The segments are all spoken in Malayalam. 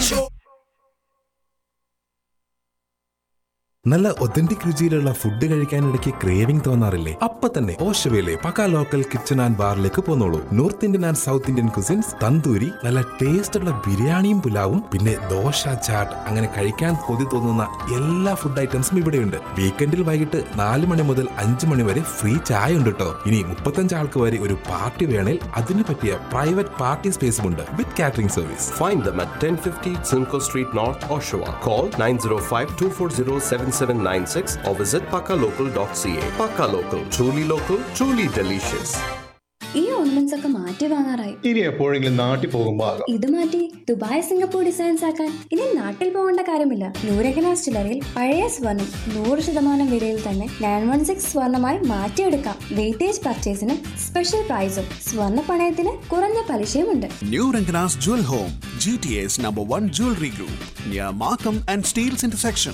നല്ല ഒത്തന്റിക് രുചിയിലുള്ള ഫുഡ് കഴിക്കാനിടയ്ക്ക് ക്രേവിംഗ് തോന്നാറില്ലേ അപ്പൊ തന്നെ ഓഷവയിലെ പക്ക ലോക്കൽ കിച്ചൺ ആൻഡ് ബാറിലേക്ക് പോന്നോളൂ north Indian and south Indian cuisines tandoori നല്ല ടേസ്റ്റ് ഉള്ള ബിരിയാണിയും പുലാവും പിന്നെ ദോശ ചാട്ട് അങ്ങനെ കഴിക്കാൻ കൊതി തോന്നുന്ന എല്ലാ ഫുഡ് ഐറ്റംസും ഇവിടെയുണ്ട് വീക്കെൻഡിൽ വൈകിട്ട് നാല് മണി മുതൽ അഞ്ച് മണി വരെ ഫ്രീ ചായ ഉണ്ട് കേട്ടോ ഇനി മുപ്പത്തഞ്ച് ആൾക്ക് വരെ ഒരു പാർട്ടി വേണേൽ അതിന് പറ്റിയ പ്രൈവറ്റ് പാർട്ടി സ്പേസും ഉണ്ട് with catering service Find them at 1050 Simcoe Street North, Oshawa. Call 905-240-7796 or visit pakalocal.ca. Pakka Local. Truly local, truly delicious. ഈ ഓർണമെന്റ്സ് ഒക്കെ മാറ്റി വാങ്ങാറായി ഇനി എപ്പോഴെങ്കിലും നാട്ടിൽ പോകുമ്പോൾ ആകാം ഇത് മാറ്റി ദുബായ് സിംഗപ്പൂർ ഡിസൈൻസ് ആക്കാൻ ഇനി നാട്ടിൽ പോകേണ്ട കാര്യമില്ല നൂരകനാസ് ചില്ലറിൽ പഴയ സ്വർണം നൂറ് ശതമാനം വിലയിൽ തന്നെ നയൻ വൺ സിക്സ് സ്വർണമായി മാറ്റിയെടുക്കാം വെയിറ്റേജ് പർച്ചേസിന് സ്പെഷ്യൽ പ്രൈസും സ്വർണ്ണ പണയത്തിന് കുറഞ്ഞ പലിശയുമുണ്ട് New Rangana's Jewel Home, GTA's number one jewelry group, near Markham and Steels intersection,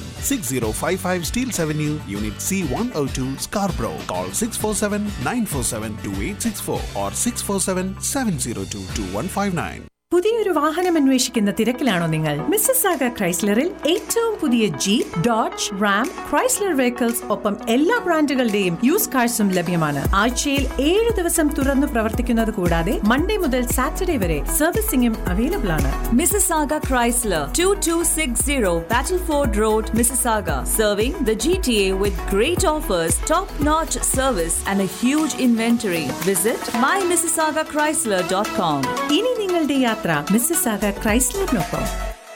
6055 Steels Avenue, Unit C102, Scarborough. Call 647 947 2864 or 647 702 2159. പുതിയൊരു വാഹനം അന്വേഷിക്കുന്ന തിരക്കിലാണോ നിങ്ങൾ മിസ്സസാഗ ക്രൈസ്ലറിൽ ഏറ്റവും പുതിയ Jeep Dodge Ram Chrysler vehicles ഒപ്പം എല്ലാ ബ്രാൻഡുകളുടെയും യൂസ് കാഴ്സും ലഭ്യമാണ് ആഴ്ചയിൽ ഏഴ് ദിവസം തുറന്നു പ്രവർത്തിക്കുന്നത് കൂടാതെ മൺഡേ മുതൽ സാറ്റർഡേ വരെ സർവീസിംഗും അവൈലബിൾ ആണ് Mississauga Chrysler, 2260 Battleford Road, Mississauga, serving the GTA with great offers, top notch service, and a huge inventory. Visit mymississaugachrysler.com. ഇനി നിങ്ങളുടെ യാത്ര മിസ്സസാഗ ക്രൈസ്ലറിനൊപ്പം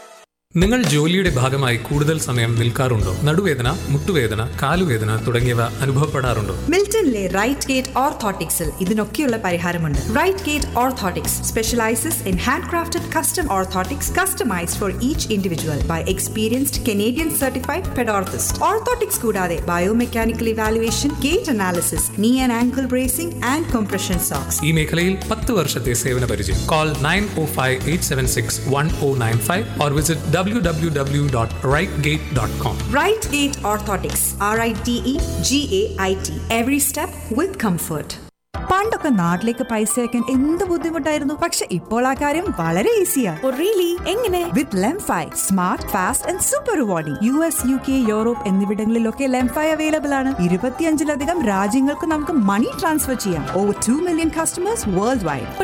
നിങ്ങൾ ജോലിയുടെ ഭാഗമായി കൂടുതൽ സമയം നിൽക്കാറുണ്ടോ നടുവേദന മുട്ടുവേദന കാലുവേദന തുടങ്ങിയവ അനുഭവപ്പെടാറുണ്ടോ മിൽട്ടണിലെ റൈറ്റ് ഗേറ്റ് ഓർത്തോട്ടിക്സിൽ ഇതിനൊക്കെയുള്ള പരിഹാരമുണ്ട് Rite Gait orthotics specializes in hand crafted custom orthotics customized for each individual by experienced Canadian certified pedorthist orthotics കൂടാതെ biomechanical evaluation gait analysis knee and ankle bracing and compression socks ഈ മേഖലയിൽ പത്ത് വർഷത്തെ സേവന പരിചയം call nine O five eight seven six one O nine five or visit W W W dot Rite Gait dot com Rite Gait orthotics R I T E G A I T every step with comfort പണ്ടൊക്കെ നാട്ടിലേക്ക് പൈസ അയക്കാൻ എന്ത് ബുദ്ധിമുട്ടായിരുന്നു പക്ഷെ ഇപ്പോൾ ആ കാര്യം വളരെ ഈസിയാ എങ്ങനെ with LemFi smart fast and super rewarding U S U K Europe എന്നിവിടങ്ങളിലൊക്കെ ലെംഫൈ അവൈലബിൾ ആണ് ഇരുപത്തിയഞ്ചിലധികം രാജ്യങ്ങൾക്ക് നമുക്ക് മണി ട്രാൻസ്ഫർ ചെയ്യാം over two million customers world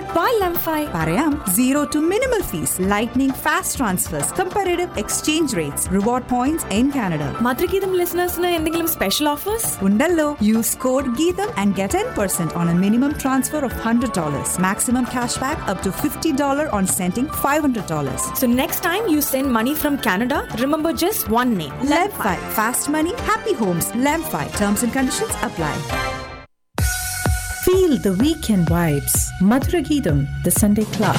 wide പറയാം zero to minimal fees lightning fast transfers comparative exchange rates reward points in Canada Madhurageetham ലിസണേഴ്സിന് എന്തെങ്കിലും സ്പെഷ്യൽ ഓഫേഴ്സ് ഉണ്ടല്ലോ use code Geetham and get ten percent on a minimum transfer of hundred dollars maximum cash back up to fifty dollar on sending five hundred dollars So next time you send money from Canada, remember just one name. Lemfi. Fast money, happy homes. Lemfi. Terms and conditions apply. Feel the weekend vibes. Madhuragidam, the Sunday Club.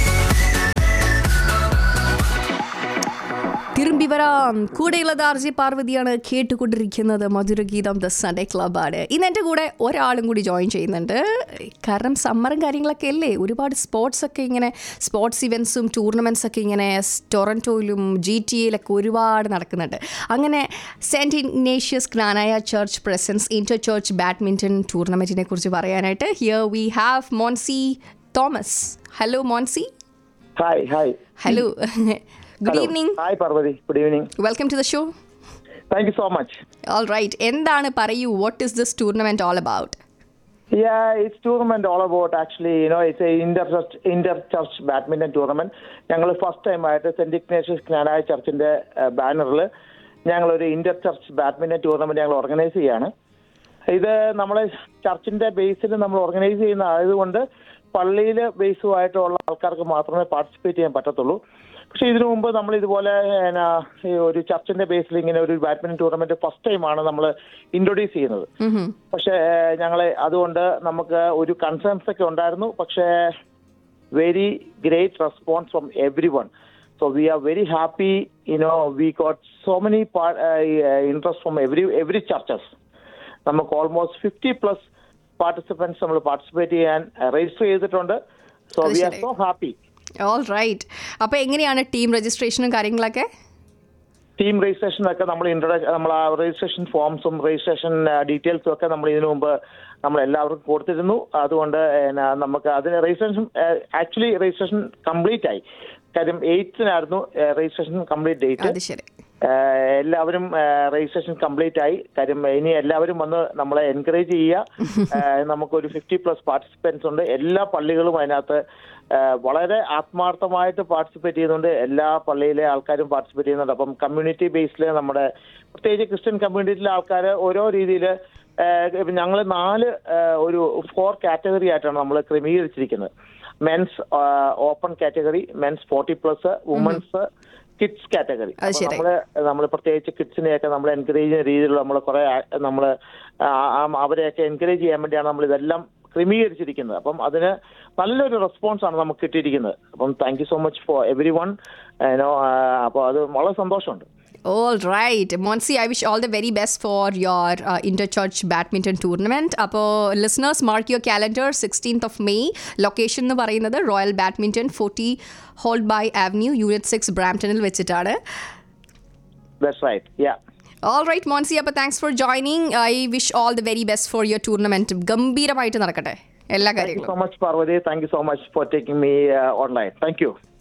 திரும்பி വരാം കൂടെയുള്ളത് ആർ ജി പാർവതിയാണ് കേട്ടുകൊണ്ടിരിക്കുന്നത് മധുരഗീതം ദ സൺഡേ ക്ലബ്ബാണ് ഇന്ന് എൻ്റെ കൂടെ ഒരാളും കൂടി ജോയിൻ ചെയ്യുന്നുണ്ട് കാരണം സമ്മറും കാര്യങ്ങളൊക്കെ അല്ലേ ഒരുപാട് സ്പോർട്സ് ഒക്കെ ഇങ്ങനെ സ്പോർട്സ് ഇവൻസും ടൂർണമെൻറ്റ്സ് ഒക്കെ ഇങ്ങനെ ടൊറൻറ്റോയിലും ജി ടി എയിലൊക്കെ ഒരുപാട് നടക്കുന്നുണ്ട് അങ്ങനെ Saint Ignatius Knanaya church presents inter church badminton ടൂർണമെൻറ്റിനെ കുറിച്ച് പറയാനായിട്ട് here we have Monsy Thomas hello Monsy hi hi hello good Hello. Evening hi Parvathy good evening welcome to the show thank you so much all right എന്താണ് പറയൂ what is this tournament all about Yeah, it's tournament all about actually, you know, it's a inter church inter church badminton tournament. ഞങ്ങൾ ഫസ്റ്റ് ടൈം ആയിട്ട് സെന്റ് ഇഗ്നേഷ്യസ് ജ്ഞാനായ ചർച്ചിന്റെ ബാനറിൽ ഞങ്ങൾ ഒരു ഇന്റർ ചർച്ച് ബാഡ്മിന്റൺ ടൂർണമെന്റ് ഞങ്ങൾ ഓർഗനൈസ് ചെയ്യാണ് ഇത് നമ്മളെ ചർച്ചിന്റെ ബേസിൽ നമ്മൾ ഓർഗനൈസ് ചെയ്യുന്ന ആയതുകൊണ്ട് പള്ളിയിലെ ബേസുമായിട്ടുള്ള ആൾക്കാർക്ക് മാത്രമേ പാർട്ടിസിപ്പേറ്റ് ചെയ്യാൻ പറ്റത്തുള്ളൂ പക്ഷെ ഇതിനു മുമ്പ് നമ്മൾ ഇതുപോലെ എന്നാ, ഈ ഒരു ചർച്ചിന്റെ ബേസിൽ ഇങ്ങനെ ഒരു ബാഡ്മിന്റൺ ടൂർണമെന്റ് ഫസ്റ്റ് ടൈമാണ് നമ്മൾ ഇൻട്രൊഡ്യൂസ് ചെയ്യുന്നത് പക്ഷേ ഞങ്ങളെ അതുകൊണ്ട് നമുക്ക് ഒരു കൺസേൺസ് ഒക്കെ ഉണ്ടായിരുന്നു പക്ഷേ very great response from everyone so we are very happy you know we got so many interest from every every churches നമുക്ക് ഓൾമോസ്റ്റ് ഫിഫ്റ്റി പ്ലസ് പാർട്ടിസിപ്പൻസ് നമ്മൾ പാർട്ടിസിപ്പേറ്റ് ചെയ്യാൻ രജിസ്റ്റർ ചെയ്തിട്ടുണ്ട് സോ അത് വി ആർ ശരി. സോ ഹാപ്പി ഓൾ റൈറ്റ് അപ്പോൾ എങ്ങനെയാണ് ടീം രജിസ്ട്രേഷനും കാര്യങ്ങളൊക്കെ ടീം രജിസ്ട്രേഷൻ ഒക്കെ നമ്മൾ ഇൻട്രൊഡക്ഷൻ നമ്മൾ ആ രജിസ്ട്രേഷൻ ഫോംസും രജിസ്ട്രേഷൻ ഡീറ്റെയിൽസും ഒക്കെ നമ്മൾ ഇതിനു മുമ്പ് നമ്മൾ എല്ലാവർക്കും കൊടുത്തിരുന്നു അതുകൊണ്ട് എന്നാ നമുക്ക് അതിന് രജിസ്ട്രേഷൻ ആക്ച്വലി രജിസ്ട്രേഷൻ കംപ്ലീറ്റ് ആയി കാര്യം എയ്റ്റിനായിരുന്നു രജിസ്ട്രേഷൻ കംപ്ലീറ്റ് ഡേറ്റ് അത് ശരി ഏഹ് എല്ലാവരും രജിസ്ട്രേഷൻ കംപ്ലീറ്റ് ആയി കാര്യം ഇനി എല്ലാവരും വന്ന് നമ്മളെ എൻകറേജ് ചെയ്യുക ഏഹ് നമുക്കൊരു ഫിഫ്റ്റി പ്ലസ് പാർട്ടിസിപ്പൻസ് ഉണ്ട് എല്ലാ പള്ളികളും അതിനകത്ത് ഏഹ് വളരെ ആത്മാർത്ഥമായിട്ട് പാർട്ടിസിപ്പേറ്റ് ചെയ്യുന്നുണ്ട് എല്ലാ പള്ളിയിലെ ആൾക്കാരും പാർട്ടിസിപ്പേറ്റ് ചെയ്യുന്നുണ്ട് അപ്പം കമ്മ്യൂണിറ്റി ബേസിൽ നമ്മുടെ പ്രത്യേകിച്ച് ക്രിസ്ത്യൻ കമ്മ്യൂണിറ്റിയിലെ ആൾക്കാർ ഓരോ രീതിയിൽ ഞങ്ങൾ നാല് ഏഹ് ഒരു ഫോർ കാറ്റഗറി ആയിട്ടാണ് നമ്മൾ ക്രമീകരിച്ചിരിക്കുന്നത് men's open category men's forty plus women's kids category അത് ശരി. നമ്മള് നമ്മൾ പ്രത്യേകിച്ച് കിഡ്സിനെയൊക്കെ നമ്മൾ എൻകറേജ് ചെയ്യുന്ന രീതിയിലുള്ള നമ്മൾ കുറെ നമ്മൾ അവരെയൊക്കെ എൻകറേജ് ചെയ്യാൻ വേണ്ടിയാണ് നമ്മൾ ഇതെല്ലാം ക്രമീകരിച്ചിരിക്കുന്നത് അപ്പം അതിന് നല്ലൊരു റെസ്പോൺസ് ആണ് നമുക്ക് കിട്ടിയിരിക്കുന്നത് അപ്പം thank you so much for everyone അപ്പോൾ അത് വളരെ സന്തോഷമുണ്ട് All right. Monsi, I wish all the very best for your uh, inter-church badminton tournament. അപ്പോൾ listeners mark your calendar sixteenth of May location എന്ന് പറയുന്നത് royal badminton forty Holtby avenue unit six ബ്രാംപ്ടണിൽ വെച്ചിട്ടാണ് that's right yeah all right Monsy അപ്പോൾ thanks for joining I wish all the very best for your tournament ഗംഭീരമായിട്ട് നടക്കട്ടെ എല്ലാ താങ്ക് യു കാര്യങ്ങളും so much Parvathy thank you so much for taking me online thank U